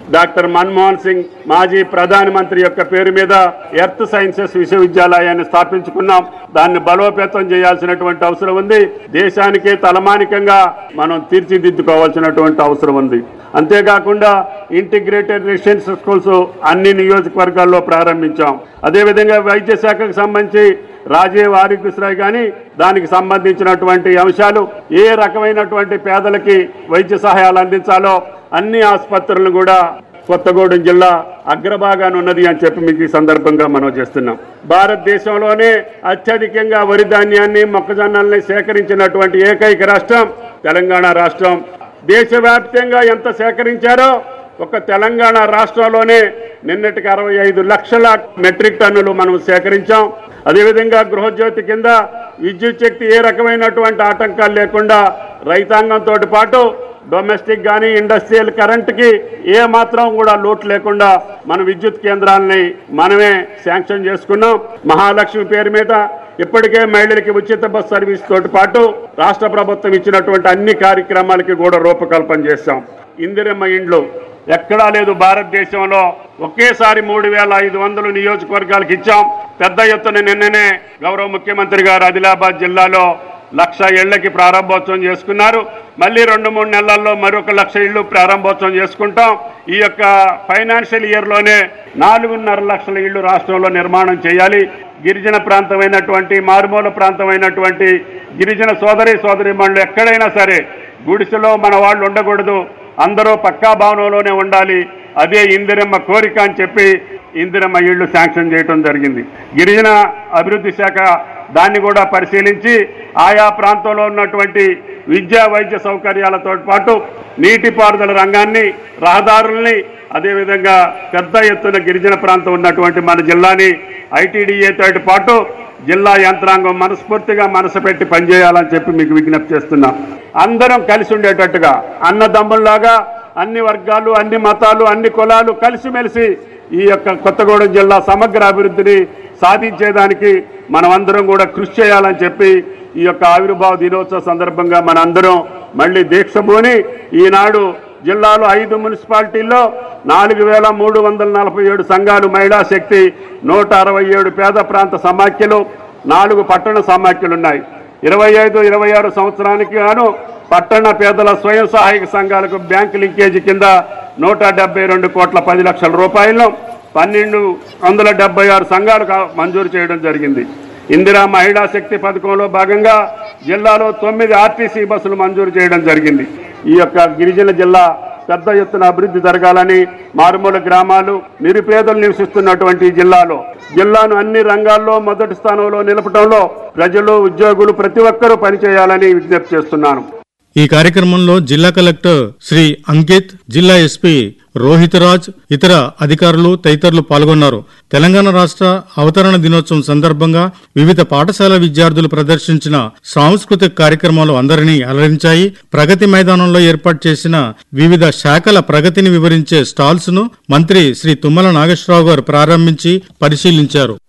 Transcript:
doctor Manmohan Singh మాజీ ప్రధానమంత్రి యొక్క పేరు మీద ఎర్త్ సైన్సెస్ విశ్వవిద్యాలయాన్ని స్థాపించుకున్నాం దాన్ని బలోపేతం చేయాల్సినటువంటి అవసరం ఉంది దేశానికే తలమానికంగా మనం తీర్చిదిద్దుకోవాల్సినటువంటి అవసరం ఉంది అంతేకాకుండా ఇంటిగ్రేటెడ్ రెసిడెన్షియల్ స్కూల్స్ అన్ని నియోజకవర్గాల్లో ప్రారంభించాం అదేవిధంగా వైద్య శాఖకు సంబంధించి రాజీవ్ ఆరోగ్యశ్రీ కానీ దానికి సంబంధించినటువంటి అంశాలు ఏ రకమైనటువంటి పేదలకి వైద్య సహాయాలు అందించాలో అన్ని ఆసుపత్రులను కూడా కొత్తగూడెం జిల్లా అగ్రభాగాన ఉన్నది అని చెప్పి మీకు ఈ సందర్భంగా మనం చేస్తున్నాం భారతదేశంలోనే అత్యధికంగా వరి ధాన్యాన్ని మొక్కజొన్నల్ని సేకరించినటువంటి ఏకైక రాష్ట్రం తెలంగాణ రాష్ట్రం దేశవ్యాప్తంగా ఎంత సేకరించారో ఒక తెలంగాణ రాష్ట్రంలోనే నిన్నటికి అరవై ఐదు లక్షల మెట్రిక్ టన్నులు మనం సేకరించాం అదేవిధంగా గృహజ్యోతి కింద విద్యుత్ శక్తి ఏ రకమైనటువంటి ఆటంకాలు లేకుండా రైతాంగంతో పాటు డొమెస్టిక్ కానీ ఇండస్ట్రియల్ కరెంట్కి ఏ మాత్రం కూడా లోటు లేకుండా మన విద్యుత్ కేంద్రాలని మనమే శాంక్షన్ చేసుకున్నాం మహాలక్ష్మి పేరు మీద ఇప్పటికే మహిళలకి ఉచిత బస్ సర్వీస్ తోటి పాటు రాష్ట్ర ప్రభుత్వం ఇచ్చినటువంటి అన్ని కార్యక్రమాలకి కూడా రూపకల్పన చేశాం ఇందిరమ్మ ఇండ్లు ఎక్కడా లేదు భారతదేశంలో ఒకేసారి మూడు వేల ఐదు వందలు నియోజకవర్గాలకు ఇచ్చాం పెద్ద ఎత్తున నిన్ననే గౌరవ ముఖ్యమంత్రి గారు ఆదిలాబాద్ జిల్లాలో లక్ష ఇళ్లకి ప్రారంభోత్సవం చేసుకున్నారు మళ్ళీ రెండు మూడు నెలల్లో మరొక లక్ష ఇళ్ళు ప్రారంభోత్సవం చేసుకుంటాం ఈ యొక్క ఫైనాన్షియల్ ఇయర్లోనే నాలుగున్నర లక్షల ఇళ్ళు రాష్ట్రంలో నిర్మాణం చేయాలి గిరిజన ప్రాంతమైనటువంటి మారుమూల ప్రాంతమైనటువంటి గిరిజన సోదరి సోదరి ఎక్కడైనా సరే గుడిసెలో మన వాళ్ళు ఉండకూడదు అందరూ పక్కా భవనంలోనే ఉండాలి అదే ఇందిరమ్మ కోరిక అని చెప్పి ఇందిరమ్మ ఇళ్లు శాంక్షన్ చేయడం జరిగింది గిరిజన అభివృద్ధి శాఖ దాన్ని కూడా పరిశీలించి ఆయా ప్రాంతంలో ఉన్నటువంటి విద్యా వైద్య సౌకర్యాలతో పాటు నీటిపారుదల రంగాన్ని రహదారుల్ని అదేవిధంగా పెద్ద ఎత్తున గిరిజన ప్రాంతం ఉన్నటువంటి మన జిల్లాని ఐటీడీఏతో పాటు జిల్లా యంత్రాంగం మనస్ఫూర్తిగా మనసు పెట్టి పనిచేయాలని చెప్పి మీకు విజ్ఞప్తి చేస్తున్నా అందరం కలిసి ఉండేటట్టుగా అన్నదమ్ముల్లాగా అన్ని వర్గాలు అన్ని మతాలు అన్ని కులాలు కలిసిమెలిసి ఈ యొక్క కొత్తగూడెం జిల్లా సమగ్ర అభివృద్ధిని సాధించేదానికి మనమందరం కూడా కృషి చేయాలని చెప్పి ఈ యొక్క ఆవిర్భావ దినోత్సవ సందర్భంగా మనందరం మళ్ళీ దీక్షభూని ఈనాడు జిల్లాలో ఐదు మున్సిపాలిటీల్లో నాలుగు వేల మూడు వందల నలభై ఏడు సంఘాలు మహిళా శక్తి నూట అరవై ఏడు పేద ప్రాంత సమాఖ్యలు నాలుగు పట్టణ సమాఖ్యలు ఉన్నాయి ఇరవై ఐదు ఇరవై ఆరు సంవత్సరానికి గాను పట్టణ పేదల స్వయం సహాయక సంఘాలకు బ్యాంకు లింకేజీ కింద నూట డెబ్బై రెండు కోట్ల పది లక్షల రూపాయలను పన్నెండు వందల డెబ్బై ఆరు సంఘాలకు మంజూరు చేయడం జరిగింది ఇందిరా మహిళా శక్తి పథకంలో భాగంగా జిల్లాలో తొమ్మిది ఆర్టీసీ బస్సులు మంజూరు చేయడం జరిగింది ఈ యొక్క గిరిజన జిల్లా పెద్ద ఎత్తున అభివృద్ధి జరగాలని మారుమూల గ్రామాలు నిరుపేదలు నివసిస్తున్నటువంటి ఈ జిల్లాలో జిల్లాను అన్ని రంగాల్లో మొదటి స్థానంలో నిలపడంలో ప్రజలు ఉద్యోగులు ప్రతి ఒక్కరూ పనిచేయాలని విజ్ఞప్తి చేస్తున్నాను ఈ కార్యక్రమంలో జిల్లా కలెక్టర్ శ్రీ అంకిత్ జిల్లా ఎస్పీ రోహితరాజ్ ఇతర అధికారులు తదితరులు పాల్గొన్నారు తెలంగాణ రాష్ట్ర అవతరణ దినోత్సవం సందర్భంగా వివిధ పాఠశాల విద్యార్థులు ప్రదర్శించిన సాంస్కృతిక కార్యక్రమాలు అందరినీ అలరించాయి ప్రగతి మైదానంలో ఏర్పాటు చేసిన వివిధ శాఖల ప్రగతిని వివరించే స్టాల్స్ ను మంత్రి శ్రీ తుమ్మల నాగేశ్వరరావు గారు ప్రారంభించి పరిశీలించారు